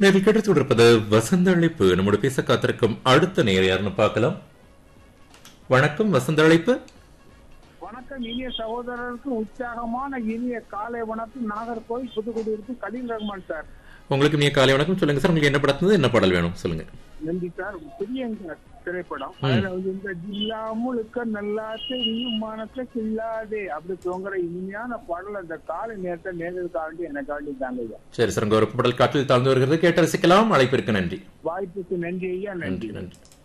நேரில் கேட்டு கொண்டிருப்பது வசந்த அழைப்பு நம்மோட பேச காத்திருக்கும் அடுத்த நேர் யாருன்னு பார்க்கலாம் வணக்கம் வசந்த அழைப்பு வணக்கம் இனிய சகோதரருக்கு உற்சாகமான இனிய காலை வணக்கம் நாகர்கோவில் புதுக்குடியிருப்பு கலீல் ரஹ்மான் சார் உங்களுக்கு நீங்க காலை வணக்கம் சொல்லுங்க சார் உங்களுக்கு என்ன படத்துல என்ன பாடல் வேணும் சொல்லுங்க நன்றி சார் பிரியங்கா திரைப்படம் அதுல வந்து இந்த ஜில்லா முழுக்க நல்லா தெரியும் மனச கில்லாதே அப்படி தோங்குற இனிமையான பாடல் அந்த காலை நேரத்தை நேரத்துக்காண்டி எனக்காண்டி தாங்க ஐயா சரி சார் உங்க ஒரு பாடல் காற்றில் தாழ்ந்து வருகிறது கேட்டு ரசிக்கலாம் அழைப்பிற்கு நன்றி வாய்ப்புக்கு நன்றி ஐயா நன்றி நன்றி நன்றி